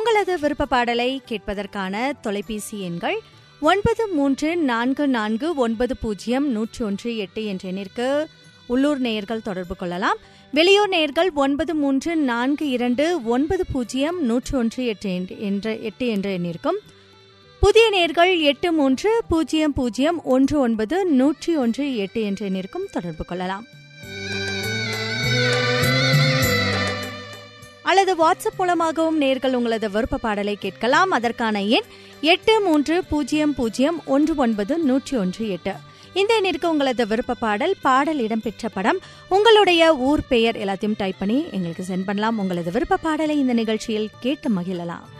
உங்களது விருப்ப பாடலை கேட்பதற்கான தொலைபேசி எண்கள் ஒன்பது மூன்று நான்கு நான்கு ஒன்பது பூஜ்ஜியம் நூற்றி ஒன்று எட்டு என்ற எண்ணிற்கு உள்ளூர் நேயர்கள் தொடர்பு கொள்ளலாம் வெளியூர் நேயர்கள் ஒன்பது மூன்று நான்கு இரண்டு ஒன்பது பூஜ்ஜியம் நூற்றி ஒன்று எட்டு என்ற எட்டு என்ற எண்ணிற்கும் புதிய நேர்கள் எட்டு மூன்று பூஜ்ஜியம் பூஜ்ஜியம் ஒன்று ஒன்பது நூற்றி ஒன்று எட்டு என்ற எண்ணிற்கும் தொடர்பு கொள்ளலாம் அல்லது வாட்ஸ்அப் மூலமாகவும் நேர்கள் உங்களது விருப்ப பாடலை கேட்கலாம் அதற்கான எண் எட்டு மூன்று பூஜ்ஜியம் பூஜ்ஜியம் ஒன்று ஒன்பது நூற்றி ஒன்று எட்டு இந்த எண்ணிற்கு உங்களது விருப்ப பாடல் பாடல் இடம்பெற்ற படம் உங்களுடைய ஊர் பெயர் எல்லாத்தையும் டைப் பண்ணி எங்களுக்கு சென்ட் பண்ணலாம் உங்களது விருப்ப பாடலை இந்த நிகழ்ச்சியில் கேட்டு மகிழலாம்